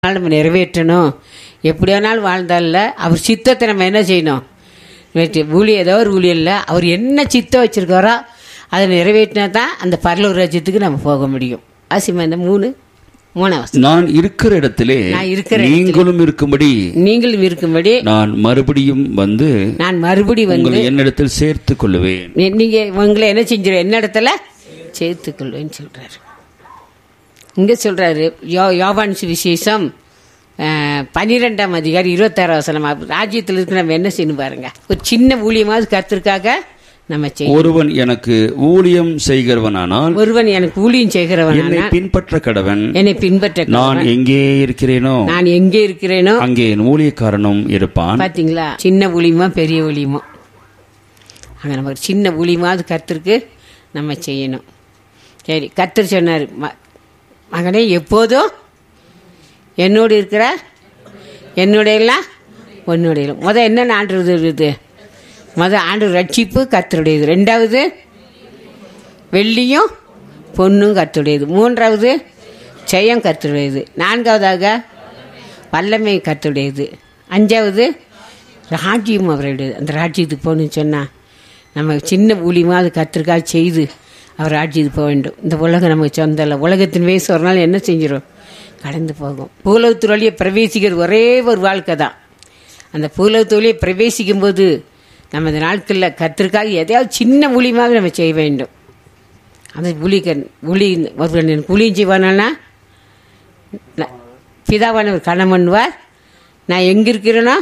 நாள் நம்ம நிறைவேற்றணும் எப்படி வேணாலும் வாழ்ந்தால அவர் சித்தத்தை நம்ம என்ன செய்யணும் நிறைவேற்றி- ஊழியம் ஏதோ ஒரு ஊழியம் இல்லை அவர் என்ன சித்தம் வச்சிருக்காரோ அதை நிறைவேற்றினா தான் அந்த பரலூர் ராஜ்யத்துக்கு நம்ம போக முடியும் ஆசிமா இந்த மூணு மூணாவது நான் இருக்கிற இடத்திலே நான் இருக்கிற நீங்களும் இருக்கும்படி நீங்களும் இருக்கும்படி நான் மறுபடியும் வந்து நான் மறுபடி வந்து உங்களை என்னிடத்தில் சேர்த்துக் கொள்ளுவேன் நீ- நீங்க உங்களை என்ன செஞ்சிரு என்ன இடத்துல சேர்த்துக்கொள்வேன்னு சொல்றாரு இங்க சொல்றாரு யோ யோவான் விசேஷம் பன்னிரெண்டாம் அதிகாரம் இருபத்தாறு வசனம் ராஜ்யத்தில் இருக்கு நம்ம என்ன செய்யணும் பாருங்க ஒரு சின்ன ஊழியமாவது கத்திற்காக நம்ம செய்யணும் ஒருவன் எனக்கு ஊழியம் செய்கிறவனானால் ஒருவன் எனக்கு ஊழியம் செய்கிறவன் என்னை பின்பற்ற கடவன் என்னை பின்பற்ற நான் எங்கே இருக்கிறேனோ நான் எங்கே இருக்கிறேனோ அங்கே என் ஊழியக்காரனும் இருப்பான் பாத்தீங்களா சின்ன ஊழியமா பெரிய ஊழியமோ அங்கே நம்ம ஒரு சின்ன ஊழியமாவது கத்திற்கு நம்ம செய்யணும் சரி கத்தர் சொன்னார் ம- மகனே எப்போதும் என்னோடு இருக்கிற என்னுடையலாம் உன்னுடைய முத என்ன ஆண்டு இது முத ஆண்டு ரட்சிப்பு கத்தருடையது ரெண்டாவது வெள்ளியும் பொண்ணும் கத்துடையது மூன்றாவது ஜெயம் கத்துடையது நான்காவதாக வல்லமை கத்துடையது அஞ்சாவது ராஜ்யம் அவருடையது அந்த ராஜ்யத்துக்கு போகணும்னு சொன்னால் நம்ம சின்ன ஊழியமாக அது கத்திரிக்காய் செய்து அவர் ராஜ்யத்துக்கு போக வேண்டும் இந்த உலகம் நமக்கு சொந்தம் இல்லை உலகத்தின் வயசு ஒரு நாள் என்ன செஞ்சிடும் கடந்து போகும் பூலகத்து வழியை பிரவேசிக்கிறது ஒரே ஒரு வாழ்க்கை தான் அந்த பூலகத்து வழியை பிரவேசிக்கும் போது நம்ம இந்த நாட்களில் கத்திரிக்காய் எதையாவது சின்ன ஊழியமாக நம்ம செய்ய வேண்டும் அந்த ஊழியக்கன் ஊழி ஒருவன் எனக்கு ஊழியம் செய்வானா நான் பிதாவானவர் கணம் பண்ணுவார் நான் எங்கே இருக்கிறேனோ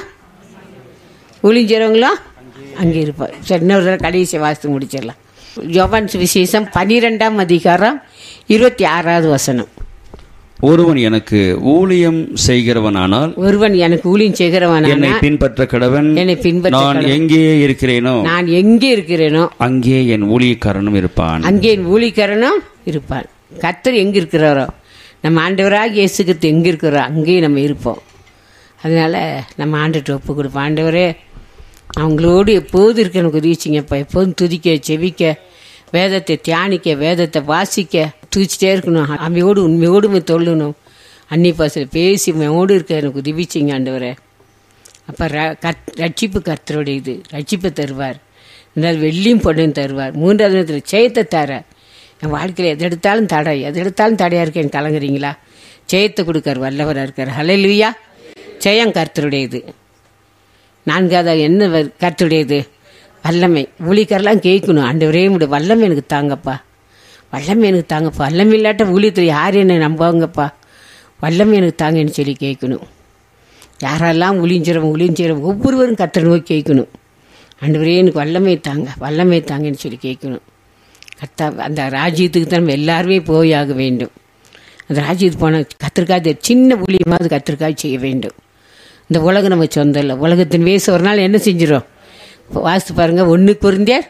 ஊழியம் செய்கிறவங்களோ அங்கே இருப்பார் சரி இன்னொரு தடவை கடைசி வாசித்து முடிச்சிடலாம் யோவான் விசேஷம் பன்னிரெண்டாம் அதிகாரம் இருபத்தி ஆறாவது வசனம் ஒருவன் எனக்கு ஊழியம் செய்கிறவனானால் ஒருவன் எனக்கு ஊழியம் செய்கிறவனான என்னை பின்பற்ற கடவன் என்னை பின்பற்ற நான் எங்கே இருக்கிறேனோ நான் எங்கே இருக்கிறேனோ அங்கே என் ஊழியக்காரனும் இருப்பான் அங்கே என் ஊழியக்காரனும் இருப்பான் கர்த்தர் எங்கே இருக்கிறாரோ நம்ம ஆண்டவராக இயேசுக்கு எங்கே இருக்கிறோம் அங்கேயும் நம்ம இருப்போம் அதனால நம்ம ஆண்டுட்டு ஒப்பு கொடுப்போம் ஆண்டவரே அவங்களோடு எப்போதும் இருக்க எனக்கு உதவிச்சிங்கப்பா எப்போதும் துதிக்க செவிக்க வேதத்தை தியானிக்க வேதத்தை வாசிக்க துதிச்சிட்டே இருக்கணும் அம்மையோடு உண்மையோடு தொல்லணும் அன்னி பாசல் பேசி உண்மையோடு இருக்க எனக்கு உதவிச்சிங்க ஆண்டவரே அப்போ ரட்சிப்பு கர்த்தருடையது ரட்சிப்பை தருவார் ரெண்டாவது வெள்ளியும் பொண்ணையும் தருவார் மூன்றாவது நேரத்தில் ஜெயத்தை தரார் என் வாழ்க்கையில் எது எடுத்தாலும் தடை எது எடுத்தாலும் தடையாக இருக்கேன் கலங்குறீங்களா ஜெயத்தை கொடுக்கார் வல்லவராக இருக்கார் ஹalleluya ஜெயம் கர்த்தருடையது நான்காவது என்ன வ- கர்த்தருடையது வல்லமை ஊழிக்கரெல்லாம் கேட்கணும் ஆண்டவரே முடியும் வல்லமை எனக்கு தாங்கப்பா வல்லமை எனக்கு தாங்கப்பா வல்லமை இல்லாட்ட ஊழியத்தில் யார் என்னை நம்புவாங்கப்பா வல்லமை எனக்கு தாங்கன்னு சொல்லி கேட்கணும் யாரெல்லாம் ஒளிஞ்சிறவங்க ஒளிஞ்சிறவங்க ஒவ்வொருவரும் கத்தரை நோக்கி கேட்கணும் ஆண்டவரே எனக்கு வல்லமை தாங்க வல்லமை தாங்கன்னு சொல்லி கேட்கணும் கத்தா அந்த ராஜ்யத்துக்கு தான் நம்ம எல்லாருமே போய் ஆக வேண்டும் அந்த ராஜ்யத்துக்கு போன கத்திரிக்காய் சின்ன ஊழியமாவது கத்திரிக்காய் செய்ய வேண்டும் இந்த உலகம் நம்ம சொந்தம் இல்லை உலகத்தின் வயசு ஒரு நாள் என்ன செஞ்சிடும் வாசித்து பாருங்க ஒன்று பொருந்தியார்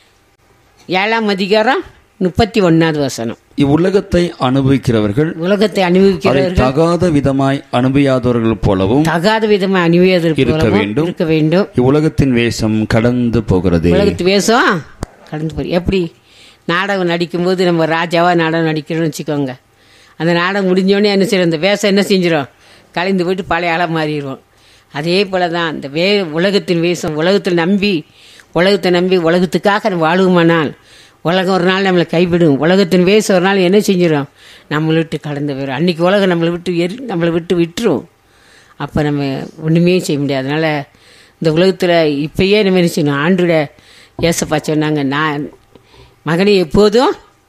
ஏழாம் அதிகாரம் முப்பத்தி ஒன்றாவது வசனம் இவ்வுலகத்தை அனுபவிக்கிறவர்கள் உலகத்தை அதை அனுபவிக்கிறவர்கள் தகாத விதமாய் அனுபவியாதவர்கள் போலவும் தகாத விதமாக அணிவியதற்கு இருக்க போலவும் வேண்டும். இருக்க வேண்டும் இவ்வுலகத்தின் வேஷம் கடந்து போகிறது உலகத்து வேஷம் கடந்து போய் எப்படி நாடகம் நடிக்கும்போது நம்ம ராஜாவா நாடகம் நடிக்கிறோம்னு வச்சுக்கோங்க அந்த நாடகம் முடிஞ்சோடனே என்ன செய்யறோம் அந்த வேஷம் என்ன செஞ்சிடும் கலைந்து போயிட்டு பழைய ஆளாக மாறிடுவோம் அதே போல தான் இந்த வே உலகத்தின் வேஷம் உலகத்தில் நம்பி உலகத்தை நம்பி உலகத்துக்காக நம்ம வாழுவோமானால் உலகம் ஒரு நாள் நம்மளை கைவிடும் உலகத்தின் வேஷம் ஒரு நாள் என்ன செஞ்சிடும் நம்மளை விட்டு கடந்து போயிடும் அன்னைக்கு உலகம் நம்மளை விட்டு எரி நம்மளை விட்டு விட்டுரும் அப்போ நம்ம ஒன்றுமே செய்ய முடியாது அதனால் இந்த உலகத்தில் இப்பயே நம்ம என்ன செய்யணும் ஆண்டுட ஏசப்பா சொன்னாங்க நான் மகனே எப்போதும்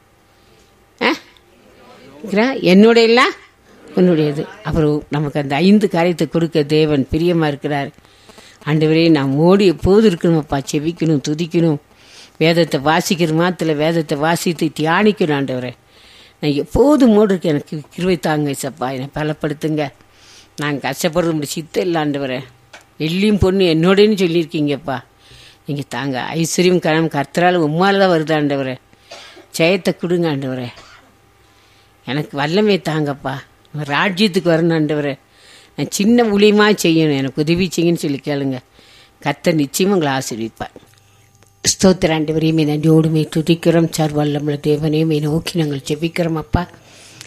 ஆ? இருக்கிறா? என்னுடைய இல்லை உன்னுடையது அப்புறம் நமக்கு அந்த ஐந்து காரியத்தை கொடுக்க தேவன் பிரியமாக இருக்கிறார் ஆண்டவரே நாம் ஓடி எப்போதும் இருக்கணுமப்பா செவிக்கணும் துதிக்கணும் வேதத்தை வாசிக்கிற மாத்திர வேதத்தை வாசித்து தியானிக்கணும் ஆண்டவரே நான் எப்போதும் மோடு இருக்க எனக்கு கிருவை தாங்க சப்பா என்னை பலப்படுத்துங்க நான் கஷ்டப்படுறது உங்களுடைய சித்த இல்லை ஆண்டவரே வெள்ளியும் பொண்ணு என்னோடன்னு சொல்லியிருக்கீங்கப்பா நீங்கள் தாங்க ஐஸ்வர்யம் கணம் கர்த்தரால் உம்மால தான் வருது ஆண்டவரே ஜெயத்தை கொடுங்க ஆண்டவரே எனக்கு வல்லமை தாங்கப்பா நான் ராஜ்யத்துக்கு வரணும் ஆண்டவரே நான் சின்ன ஊழியமாக செய்யணும் எனக்கு உதவி செய்யுங்கன்னு சொல்லி கேளுங்க கர்த்தர் நிச்சயம் உங்களை ஆசீர்விப்பார் ஸ்தோத்திர ஆண்டவரையுமே நன்றியோடுமே துதிக்கிறோம் சார் வல்லமுள்ள தேவனையுமே நோக்கி நாங்கள் ஜெபிக்கிறோம் அப்பா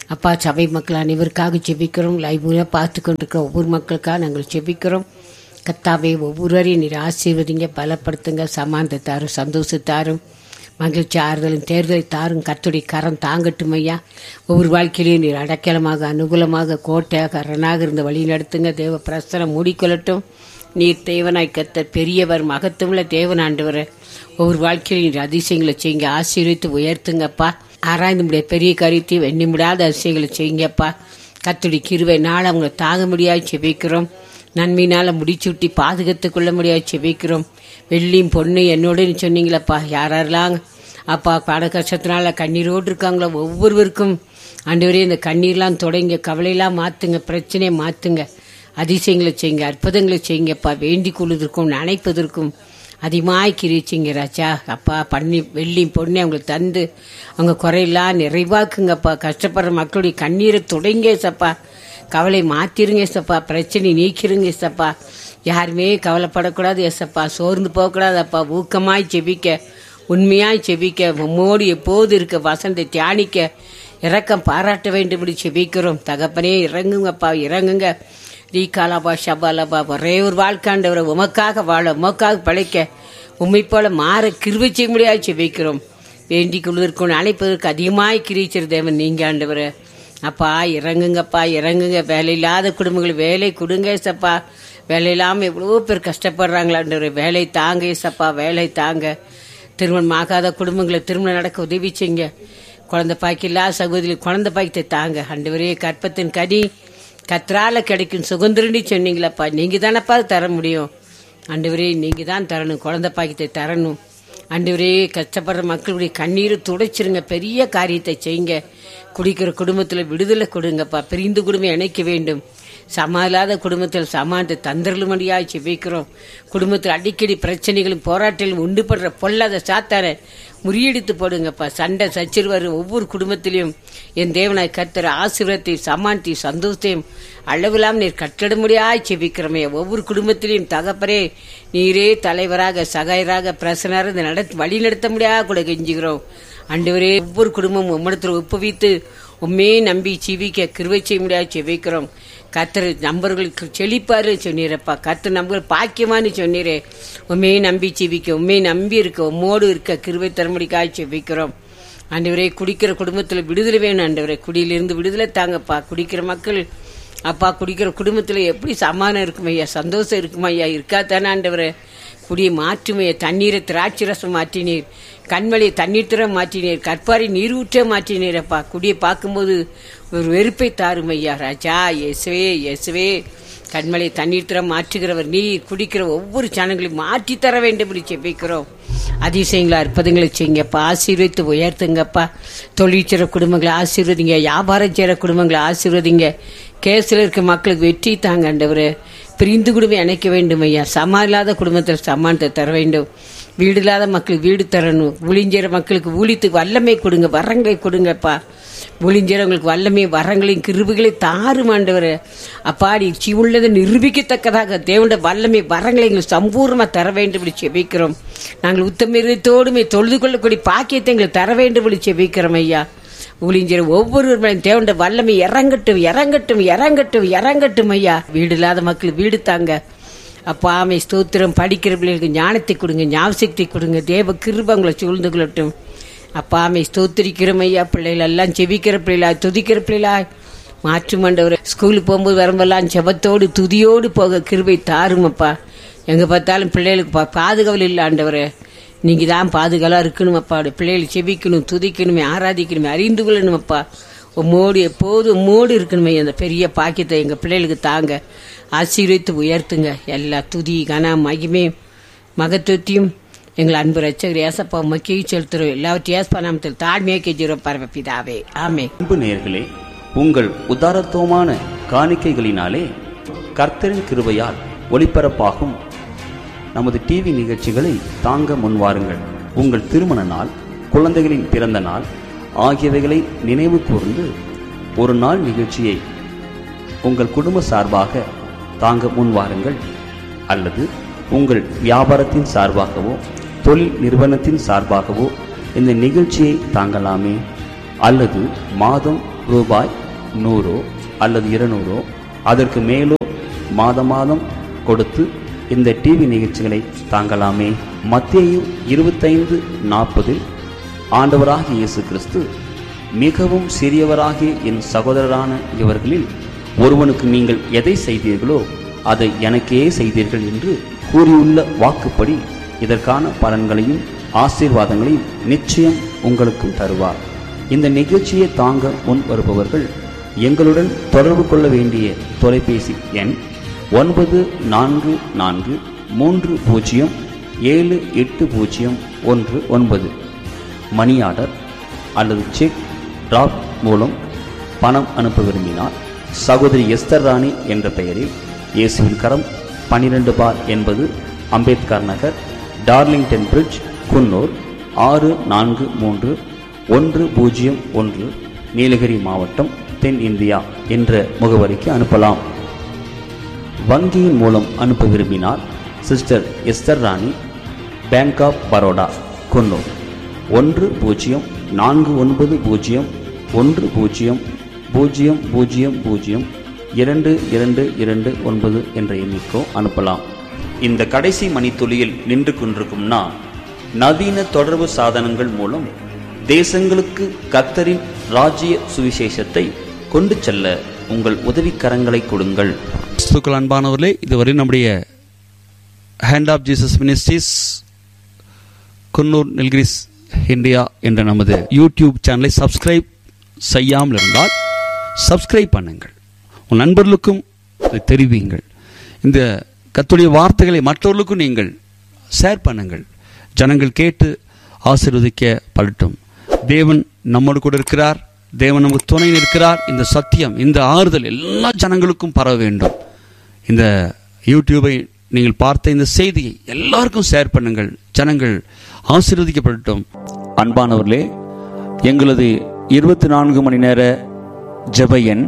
அப்பா சபை மக்கள் அனைவருக்காக ஜெபிக்கிறோம் லைவ் மூலம் பார்த்து கொண்டிருக்கிற ஒவ்வொரு மக்களுக்காக நாங்கள் ஜெபிக்கிறோம் கத்தாவே ஒவ்வொருவரையும் நீர் ஆசீர்வதிங்க பலப்படுத்துங்க சமானத்தை தாரும் சந்தோஷத்தாரும் மகிழ்ச்சி ஆறுதலும் தேர்தலை தாரும் கத்துடைய கரம் தாங்கட்டும் ஐயா ஒவ்வொரு வாழ்க்கையிலையும் நீர் அடைக்கலமாக அனுகூலமாக கோட்டையாக அரணாக இருந்து வழி நடத்துங்க தேவ பிரசனம் மூடிக்கொள்ளட்டும் நீர் தேவனாய் கத்த பெரியவர் மகத்துவமுள்ள தேவன் ஆண்டவர் ஒவ்வொரு வாழ்க்கையிலும் நீர் அதிசயங்களை செய்யுங்க ஆசீர்வித்து உயர்த்துங்கப்பா ஆராய்ந்து முடிய பெரிய காரியத்தையும் எண்ணி முடியாத அதிசயங்களை செய்யுங்கப்பா கத்துடைய கிருவை நாள் அவங்களை தாங்க முடியாது செபிக்கிறோம் நன்மையினால முடிச்சுட்டி பாதுகாத்துக் கொள்ள முடியாது செபிக்கிறோம் வெள்ளியும் பொண்ணு என்னோட சொன்னீங்களப்பா யாரெல்லாம் அப்பா பட கஷ்டத்தினால கண்ணீரோடு இருக்காங்களோ ஒவ்வொருவருக்கும் ஆண்டவரே இந்த கண்ணீர்லாம் தொடங்க கவலையெல்லாம் மாத்துங்க பிரச்சனையை மாத்துங்க அதிசயங்களை செய்யுங்க அற்புதங்களை செய்யுங்கப்பா வேண்டிக் கொள்வதற்கும் நினைப்பதற்கும் அதிகமாய் கிரிச்சிங்க ராஜா அப்பா பண்ணி வெள்ளி பொண்ணு அவங்களுக்கு தந்து அவங்க குறையெல்லாம் நிறைவாக்குங்கப்பா கஷ்டப்படுற மக்களுடைய கண்ணீரை தொடங்க சப்பா கவலை மாத்திருங்க சப்பா பிரச்சனை நீக்கிருங்க சப்பா யாருமே கவலைப்படக்கூடாது எசப்பா சோர்ந்து போகக்கூடாது அப்பா ஊக்கமாய் செபிக்க உண்மையாய் செபிக்க உம்மோடு எப்போது இருக்க வசந்தை தியானிக்க இரக்கம் பாராட்ட வேண்டும்படி செபிக்கிறோம் தகப்பனே இறங்குங்கப்பா இறங்குங்க ரீகாலாபா ஷபாலாபா ஒரே ஒரு வாழ்க்காண்டவரை உமக்காக வாழ உமக்காக பழைக்க உண்மை போல மாற கிருவை செய்ய முடியாது செபிக்கிறோம் வேண்டிக் கொள்வதற்கு அழைப்பதற்கு அதிகமாய் கிரீச்சர் தேவன் நீங்க ஆண்டவரை அப்பா இறங்குங்கப்பா இறங்குங்க வேலை இல்லாத குடும்பங்கள் வேலை கொடுங்க சப்பா வேலை இல்லாமல் எவ்வளோ பேர் கஷ்டப்படுறாங்களான்ற வேலை தாங்க சப்பா வேலை தாங்க திருமணம் ஆகாத குடும்பங்களை திருமணம் நடக்க உதவி செய்யுங்க குழந்தை பாய்க்கு இல்லாத சகோதரி குழந்தை பாய்க்கத்தை தாங்க அண்டவரே கற்பத்தின் கனி கத்ரால கிடைக்கும் சுதந்திரன்னு சொன்னீங்களப்பா நீங்க தானப்பா தர முடியும் ஆண்டவரே நீங்க தான் தரணும் குழந்தை பாக்கியத்தை தரணும் ஆண்டவரே கஷ்டப்படுற மக்களுடைய கண்ணீரை துடைச்சிருங்க பெரிய காரியத்தை செய்யுங்க குடிக்கிற குடும்பத்துல விடுதலை கொடுங்கப்பா பிரிந்து குடும்பம் இணைக்க வேண்டும் சமா இல்லாத குடும்பத்தில் சமானத்தை தந்திரலுமடியாய் செவிக்கிறோம் குடும்பத்தில் அடிக்கடி பிரச்சனைகளும் போராட்டங்களும் உண்டு படுற பொல்லாத சாத்தார முறியடித்து போடுங்கப்பா சண்டை சச்சிறுவர் ஒவ்வொரு குடும்பத்திலையும் என் தேவனாய் கத்தர் ஆசீர்வத்தை சமானத்தை சந்தோஷத்தையும் அளவிலாம் நீர் கட்டிட முடியாய் செபிக்கிறோமே ஒவ்வொரு குடும்பத்திலையும் தகப்பரே நீரே தலைவராக சகாயராக பிரசனராக இந்த நட வழி நடத்த முடியாத கூட கெஞ்சுகிறோம் அண்டவரே ஒவ்வொரு குடும்பமும் உம்மிடத்தில் ஒப்புவித்து உண்மையே நம்பி ஜீவிக்க கிருவை செய்ய முடியாது செவிக்கிறோம் கத்தர் நம்பர்களுக்கு செழிப்பாரு சொன்னீரப்பா கத்தர் நம்பர்கள் பாக்கியமானு சொன்னீரே உண்மையை நம்பி ஜீவிக்க உண்மையை நம்பி இருக்க உம்மோடு இருக்க கிருவை தரமுடிக்காய் செவிக்கிறோம் ஆண்டவரே குடிக்கிற குடும்பத்தில் விடுதலை வேணும் ஆண்டவரே குடியிலிருந்து விடுதலை தாங்கப்பா குடிக்கிற மக்கள் அப்பா குடிக்கிற குடும்பத்தில் எப்படி சமாதானம் இருக்கும் ஐயா சந்தோஷம் இருக்கும் ஐயா இருக்கா தானே ஆண்டவரே குடியை மாற்றுமைய தண்ணீரை திராட்சை ரசம் மாற்றினீர் கண்மலையை தண்ணீர் திற மாற்றினீர் கற்பாரி நீர் ஊற்ற மாற்றினீரப்பா குடியை பார்க்கும்போது ஒரு வெறுப்பை தாரும் ஐயா ராஜா இயேசுவே இயேசுவே கண்மலை தண்ணீர் திற மாற்றுகிறவர் நீர் குடிக்கிற ஒவ்வொரு சனங்களையும் மாற்றி தர வேண்டும் என்று செபிக்கிறோம் அதிசயங்களை அற்புதங்களை செய்யுங்கப்பா ஆசீர்வதித்து உயர்த்துங்கப்பா தொழில் செய்கிற குடும்பங்களை ஆசீர்வதிங்க வியாபாரம் செய்கிற குடும்பங்களை ஆசீர்வதிங்க கேஸில் இருக்க மக்களுக்கு வெற்றி தாங்க ஆண்டவர் பிரிந்து குடும்பம் இணைக்க வேண்டும் ஐயா சமா இல்லாத குடும்பத்தில் சமானத்தை தர வேண்டும் வீடு இல்லாத மக்களுக்கு வீடு தரணும் ஊழிஞ்சேற மக்களுக்கு ஊழித்துக்கு வல்லமை கொடுங்க வரங்களை கொடுங்கப்பா ஊழிஞ்சேறவங்களுக்கு வல்லமை வரங்களையும் கிருபுகளை தாரும் ஆண்டவர் அப்பாடி சி உள்ளதை நிரூபிக்கத்தக்கதாக தேவனுடைய வல்லமை வரங்களை எங்களுக்கு சம்பூர்ணமாக தர வேண்டும் என்று செபிக்கிறோம் நாங்கள் உத்தமிரத்தோடுமே தொழுது கொள்ளக்கூடிய பாக்கியத்தை எங்களுக்கு தர வேண்டும் என்று செபிக்கிறோம் ஐயா ஊழியர் ஒவ்வொருவரும் தேவண்ட வல்லமை இறங்கட்டும் இறங்கட்டும் இறங்கட்டும் இறங்கட்டும் ஐயா வீடு இல்லாத மக்கள் வீடு தாங்க அப்பா ஆமை ஸ்தோத்திரம் படிக்கிற பிள்ளைகளுக்கு ஞானத்தை கொடுங்க ஞாபகத்தை கொடுங்க தேவ கிருபங்களை சூழ்ந்து கொள்ளட்டும் அப்பா ஆமை ஸ்தோத்திரிக்கிறோம் ஐயா பிள்ளைகள் எல்லாம் செவிக்கிற பிள்ளைகளா துதிக்கிற பிள்ளைகளா மாற்று மண்டவர் ஸ்கூலுக்கு போகும்போது வரும்போதெல்லாம் செபத்தோடு துதியோடு போக கிருபை தாருமப்பா எங்க பார்த்தாலும் பிள்ளைகளுக்கு பா- பாதுகாவல் இல்லை ஆண்டவரே நீங்க தான் பாதுகாலாக இருக்கணுமப்பா அப்படி பிள்ளைகள் செபிக்கணும் துதிக்கணுமே ஆராதிக்கணுமே அறிந்து கொள்ளணுமப்பா உம்மோடு எப்போதும் உம்மோடு இருக்கணுமே அந்த பெரிய பாக்கியத்தை எங்க பிள்ளைகளுக்கு தாங்க ஆசீர்வித்து உயர்த்துங்க எல்லா துதி கன மகிமே மகத்துவத்தையும் எங்கள் அன்பு ரச்சகர் ஏசப்பா மக்கியை செலுத்துறோம் எல்லாவற்றையும் ஏசப்பா நாமத்தில் தாழ்மையாக கெஞ்சுறோம் பரமபிதாவே ஆமே அன்பு நேயர்களே உங்கள் உதாரத்துவமான காணிக்கைகளினாலே கர்த்தரின் கிருபையால் ஒளிபரப்பாகும் நமது டிவி நிகழ்ச்சிகளை தாங்க முன்வாருங்கள் உங்கள் திருமண நாள் குழந்தைகளின் பிறந்த நாள் ஆகியவைகளை நினைவு கூர்ந்து ஒரு நாள் நிகழ்ச்சியை உங்கள் குடும்ப சார்பாக தாங்க முன்வாருங்கள் அல்லது உங்கள் வியாபாரத்தின் சார்பாகவோ தொழில் நிறுவனத்தின் சார்பாகவோ இந்த நிகழ்ச்சியை தாங்கலாமே அல்லது மாதம் ரூபாய் நூறோ அல்லது இருநூறோ அதற்கு மேலோ மாத மாதம் கொடுத்து இந்த டிவி நிகழ்ச்சிகளை தாங்கலாமே மத்தேயு இருபத்தைந்து நாற்பதில் ஆண்டவராகிய இயேசு கிறிஸ்து மிகவும் சிறியவராகிய என் சகோதரரான இவர்களில் ஒருவனுக்கு நீங்கள் எதை செய்தீர்களோ அதை எனக்கே செய்தீர்கள் என்று கூறியுள்ள வாக்குப்படி இதற்கான பலன்களையும் ஆசீர்வாதங்களையும் நிச்சயம் உங்களுக்கும் தருவார் இந்த நிகழ்ச்சியை தாங்க முன் வருபவர்கள் எங்களுடன் தொடர்பு கொள்ள வேண்டிய தொலைபேசி எண் ஒன்பது நான்கு நான்கு மூன்று பூஜ்ஜியம் ஏழு எட்டு பூஜ்ஜியம் ஒன்று ஒன்பது மணி ஆர்டர் அல்லது செக் டிராப் மூலம் பணம் அனுப்ப விரும்பினால் சகோதரி எஸ்தர் ராணி என்ற பெயரில் இயேசுவின் கரம் பன்னிரண்டு பார் என்பது அம்பேத்கர் நகர் டார்லிங்டன் பிரிட்ஜ் குன்னூர் ஆறு நான்கு மூன்று ஒன்று பூஜ்ஜியம் ஒன்று நீலகிரி மாவட்டம் தென் இந்தியா என்ற முகவரிக்கு அனுப்பலாம் வங்கியின் மூலம் அனுப்ப விரும்பினால் sister Esther Rani bank of Baroda Coonoor ஒன்று பூஜ்ஜியம் நான்கு ஒன்பது பூஜ்ஜியம் ஒன்று பூஜ்ஜியம் பூஜ்ஜியம் பூஜ்ஜியம் பூஜ்ஜியம் இரண்டு இரண்டு இரண்டு ஒன்பது என்ற எண்ணிக்கோ அனுப்பலாம் இந்த கடைசி மணித்துளியில் நின்று கொண்டிருக்கும் நான் நவீன தொடர்பு சாதனங்கள் மூலம் தேசங்களுக்கு கத்தரின் ராஜ்ய சுவிசேஷத்தை கொண்டு செல்ல உங்கள் உதவிக்கரங்களை கொடுங்கள் கிறிஸ்துக்கள் அன்பானவர்களே இதுவரை நம்முடைய hand of Jesus ministries Coonoor Nilgiris India என்ற நமது யூடியூப் சேனலை சப்ஸ்கிரைப் செய்யாமல் இருந்தால் சப்ஸ்கிரைப் பண்ணுங்கள் உன் நண்பர்களுக்கும் இதை தெரிவியுங்கள் இந்த கத்துடைய வார்த்தைகளை மற்றவர்களுக்கும் நீங்கள் ஷேர் பண்ணுங்கள் ஜனங்கள் கேட்டு ஆசீர்வதிக்கப்படட்டும் தேவன் நம்மோடு கூட இருக்கிறார் தேவன் நமக்கு துணை இருக்கிறார் இந்த சத்தியம் இந்த ஆறுதல் எல்லா ஜனங்களுக்கும் பரவ வேண்டும் இந்த யூடியூபை நீங்கள் பார்த்த இந்த செய்தியை எல்லாருக்கும் ஷேர் பண்ணுங்கள் ஜனங்கள் ஆசீர்வதிக்கப்படட்டும் அன்பானவர்களே எங்களது இருபத்தி நான்கு மணி நேர ஜெப எண்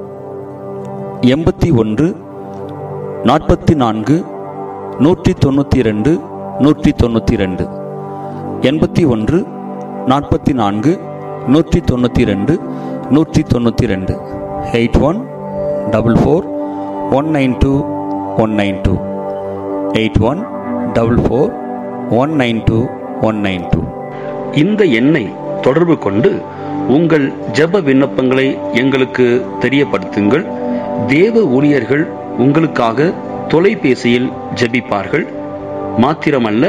எண்பத்தி ஒன்று நாற்பத்தி நான்கு நூற்றி தொண்ணூற்றி ரெண்டு நூற்றி தொண்ணூற்றி ரெண்டு எண்பத்தி ஒன்று நாற்பத்தி நான்கு நூற்றி தொண்ணூற்றி ரெண்டு நூற்றி தொண்ணூற்றி ரெண்டு eight one double four one nine two one nine two eight one double four one nine two one nine two இந்த எண்ணை தொடர்பு கொண்டு உங்கள் ஜெப விண்ணப்பங்களை எங்களுக்கு தெரியப்படுத்துங்கள் தேவ ஊழியர்கள் உங்களுக்காக தொலைபேசியில் ஜெபிப்பார்கள் மாத்திரமல்ல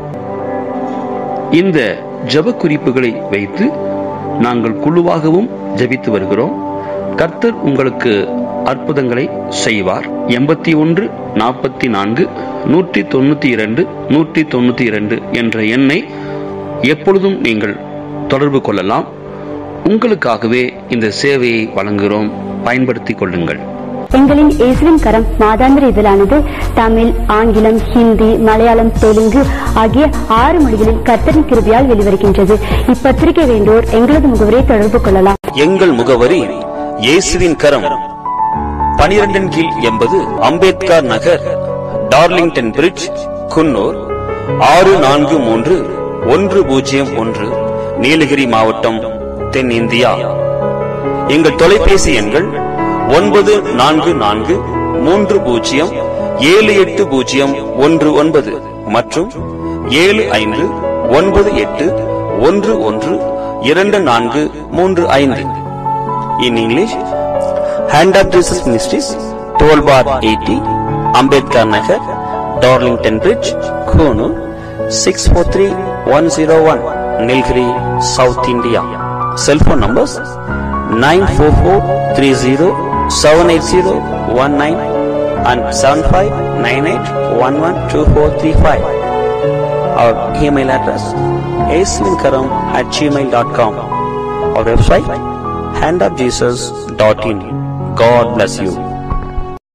இந்த ஜெப குறிப்புகளை வைத்து நாங்கள் குழுவாகவும் ஜெபித்து வருகிறோம் கர்த்தர் உங்களுக்கு அற்புதங்களை செய்வார் எண்பத்தி ஒன்று நாற்பத்தி நான்கு நூற்றி தொண்ணூத்தி இரண்டு நூற்றி தொண்ணூத்தி இரண்டு என்ற எண்ணை எப்பொழுதும் நீங்கள் தொடர்பு கொள்ளலாம் உங்களுக்காகவே இந்த சேவையை வழங்குகிறோம் பயன்படுத்திக் கொள்ளுங்கள் எங்களின் இயேசுவின் கரம் மாதாந்திர இதழானது தமிழ் ஆங்கிலம் ஹிந்தி மலையாளம் தெலுங்கு ஆகிய ஆறு மொழிகளில் கர்த்தரின் கிருபையால் வெளிவருகின்றது இப்பத்திரிகை வேண்டோர் எங்களது முகவரை தொடர்பு கொள்ளலாம் எங்கள் முகவரி இயேசுவின் கரம் பனிரெண்டின் கீழ் எண்பது அம்பேத்கர் நகர் டார்லிங்டன் பிரிட்ஜ் குன்னூர் ஆறு நான்கு மூன்று ஒன்று பூஜ்ஜியம் ஒன்று நீலகிரி மாவட்டம் தென் இந்தியா எங்கள் தொலைபேசி எண்கள் ஒன்பது நான்கு நான்கு மூன்று பூஜ்ஜியம் ஏழு எட்டு பூஜ்ஜியம் ஒன்று ஒன்பது மற்றும் ஏழு ஐந்து ஒன்பது எட்டு ஒன்று ஒன்று இரண்டு நான்கு மூன்று ஐந்து in English hand of Jesus ministries twelve bar eighty Ambedkar Nagar Darlington Bridge Coonoor six four three one zero one Nilgiri south India cell phone numbers nine four four three zero seven eight zero one nine and seven five nine eight one one two four three five our email address ஏஸ்வின்கரம் at Gmail dot com our website handofjesus.in. God bless you.